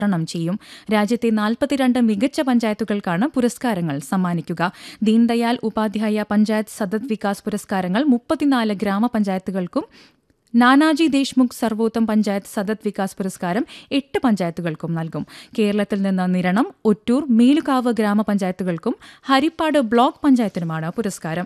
വിതരണം ചെയ്യും രാജ്യത്തെ നാൽപ്പത്തിരണ്ട് മികച്ച പഞ്ചായത്തുകൾക്കാണ് പുരസ്കാരങ്ങൾ സമ്മാനിക്കുക ദീൻദയാൽ ഉപാധ്യായ പഞ്ചായത്ത് സതത് വികാസ് പുരസ്കാരങ്ങൾ മുപ്പത്തിനാല് ഗ്രാമപഞ്ചായത്തുകൾക്കും നാനാജി ദേശ്മുഖ് സർവോത്തം പഞ്ചായത്ത് സതത് വികാസ് പുരസ്കാരം എട്ട് പഞ്ചായത്തുകൾക്കും നൽകും കേരളത്തിൽ നിന്ന് നിരണം ഒറ്റൂർ മേലുകാവ് ഗ്രാമപഞ്ചായത്തുകൾക്കും ഹരിപ്പാട് ബ്ലോക്ക് പഞ്ചായത്തിനുമാണ് പുരസ്കാരം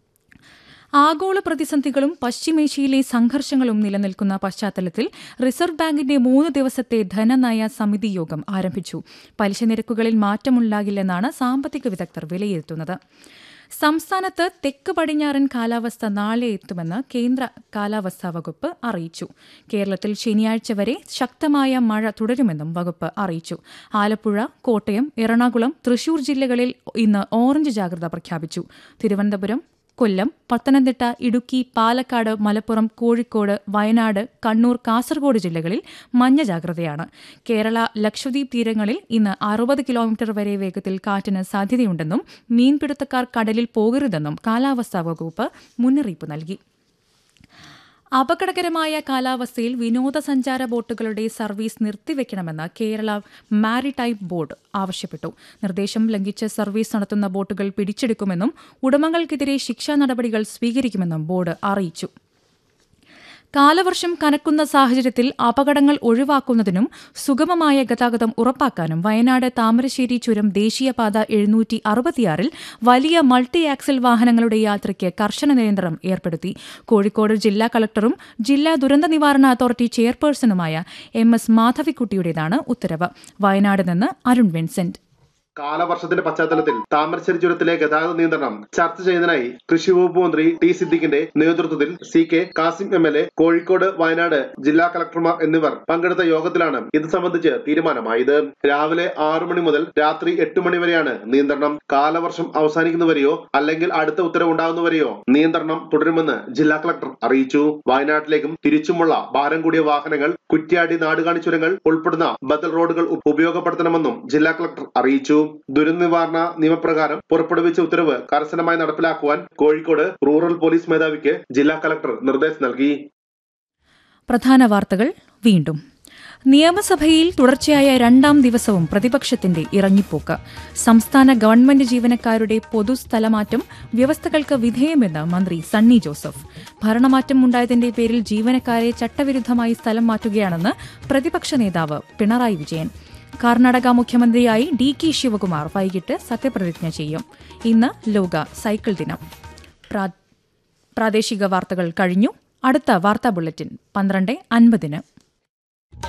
ആഗോള പ്രതിസന്ധികളും പശ്ചിമേഷ്യയിലെ സംഘർഷങ്ങളും നിലനിൽക്കുന്ന പശ്ചാത്തലത്തിൽ റിസർവ് ബാങ്കിന്റെ മൂന്ന് ദിവസത്തെ ധനനയ സമിതി യോഗം ആരംഭിച്ചു പലിശ നിരക്കുകളിൽ മാറ്റമുണ്ടാകില്ലെന്നാണ് സാമ്പത്തിക വിദഗ്ധർ വിലയിരുത്തുന്നത് സംസ്ഥാനത്ത് തെക്ക് പടിഞ്ഞാറൻ കാലാവസ്ഥ നാളെ എത്തുമെന്ന് കേന്ദ്ര കാലാവസ്ഥാ വകുപ്പ് അറിയിച്ചു കേരളത്തിൽ ശനിയാഴ്ച വരെ ശക്തമായ മഴ തുടരുമെന്നും വകുപ്പ് അറിയിച്ചു ആലപ്പുഴ കോട്ടയം എറണാകുളം തൃശൂർ ജില്ലകളിൽ ഇന്ന് ഓറഞ്ച് ജാഗ്രത പ്രഖ്യാപിച്ചു തിരുവനന്തപുരം കൊല്ലം പത്തനംതിട്ട ഇടുക്കി പാലക്കാട് മലപ്പുറം കോഴിക്കോട് വയനാട് കണ്ണൂർ കാസർഗോഡ് ജില്ലകളിൽ മഞ്ഞ ജാഗ്രതയാണ് കേരള ലക്ഷദ്വീപ് തീരങ്ങളിൽ ഇന്ന് അറുപത് കിലോമീറ്റർ വരെ വേഗത്തിൽ കാറ്റിന് സാധ്യതയുണ്ടെന്നും മീൻപിടുത്തക്കാർ കടലിൽ പോകരുതെന്നും കാലാവസ്ഥാ വകുപ്പ് മുന്നറിയിപ്പ് നൽകി അപകടകരമായ കാലാവസ്ഥയിൽ വിനോദസഞ്ചാര ബോട്ടുകളുടെ സർവീസ് നിർത്തിവെക്കണമെന്ന് കേരള മാരിടൈം ബോർഡ് ആവശ്യപ്പെട്ടു നിർദ്ദേശം ലംഘിച്ച് സർവീസ് നടത്തുന്ന ബോട്ടുകൾ പിടിച്ചെടുക്കുമെന്നും ഉടമകൾക്കെതിരെ ശിക്ഷാ നടപടികൾ സ്വീകരിക്കുമെന്നും ബോർഡ് അറിയിച്ചു കാലവർഷം കനക്കുന്ന സാഹചര്യത്തിൽ അപകടങ്ങൾ ഒഴിവാക്കുന്നതിനും സുഗമമായ ഗതാഗതം ഉറപ്പാക്കാനും വയനാട് താമരശ്ശേരി ചുരം ദേശീയപാത എഴുന്നൂറ്റി അറുപത്തിയാറിൽ വലിയ മൾട്ടി ആക്സൽ വാഹനങ്ങളുടെ യാത്രയ്ക്ക് കർശന നിയന്ത്രണം ഏർപ്പെടുത്തി കോഴിക്കോട് ജില്ലാ കളക്ടറും ജില്ലാ ദുരന്ത നിവാരണ അതോറിറ്റി ചെയർപേഴ്സണുമായ എം എസ് മാധവിക്കുട്ടിയുടേതാണ് ഉത്തരവ് വയനാട് നിന്ന് അരുൺ വിൻസെന്റ് കാലവർഷത്തിന്റെ പശ്ചാത്തലത്തിൽ താമരശ്ശേരി ചുരത്തിലെ ഗതാഗത നിയന്ത്രണം ചർച്ച ചെയ്യുന്നതിനായി കൃഷി വകുപ്പ് മന്ത്രി ടി സിദ്ദിഖിന്റെ നേതൃത്വത്തിൽ C K Kasim M L A Kozhikode Wayanad ജില്ലാ കളക്ടർമാർ എന്നിവർ പങ്കെടുത്ത യോഗത്തിലാണ് ഇത് സംബന്ധിച്ച് തീരുമാനമായത് രാവിലെ ആറു മണി മുതൽ രാത്രി എട്ട് മണി വരെയാണ് നിയന്ത്രണം കാലവർഷം അവസാനിക്കുന്നവരെയോ അല്ലെങ്കിൽ അടുത്ത ഉത്തരവുണ്ടാകുന്നവരെയോ നിയന്ത്രണം തുടരുമെന്ന് ജില്ലാ കളക്ടർ അറിയിച്ചു വയനാട്ടിലേക്കും തിരിച്ചുമുള്ള ഭാരം കൂടിയ വാഹനങ്ങൾ കുറ്റ്യാടി നാടുകാണി ചുരങ്ങൾ ഉൾപ്പെടുന്ന ബദൽ റോഡുകൾ ഉപയോഗപ്പെടുത്തണമെന്നും ജില്ലാ കളക്ടർ അറിയിച്ചു ദുരന്ത നിവാരണ നിയമപ്രകാരം പുറപ്പെടുവിച്ച ഉത്തരവ് കർശനമായി നടപ്പിലാക്കുവാൻ കോഴിക്കോട് റൂറൽ പോലീസ് മേധാവിക്ക് ജില്ലാ കളക്ടർ നിർദ്ദേശം നൽകി പ്രധാന വാർത്തകൾ വീണ്ടും നിയമസഭയിൽ തുടർച്ചയായ രണ്ടാം ദിവസവും പ്രതിപക്ഷത്തിന്റെ ഇറങ്ങിപ്പോക്ക് സംസ്ഥാന ഗവൺമെന്റ് ജീവനക്കാരുടെ പൊതുസ്ഥലമാറ്റം വ്യവസ്ഥകൾക്ക് വിധേയമെന്ന് മന്ത്രി സണ്ണി ജോസഫ് ഭരണമാറ്റം ഉണ്ടായതിന്റെ പേരിൽ ജീവനക്കാരെ ചട്ടവിരുദ്ധമായി സ്ഥലം മാറ്റുകയാണെന്ന് പ്രതിപക്ഷ നേതാവ് പിണറായി വിജയൻ കർണാടക മുഖ്യമന്ത്രിയായി ഡി കെ ശിവകുമാർ വൈകിട്ട് സത്യപ്രതിജ്ഞ ചെയ്യും ഇന്ന് ലോക സൈക്കിൾ ദിനം പ്രാദേശിക വാർത്തകൾ കഴിഞ്ഞു അടുത്ത വാർത്താ ബുള്ളറ്റിൻ പന്ത്രണ്ട് അൻപതിന്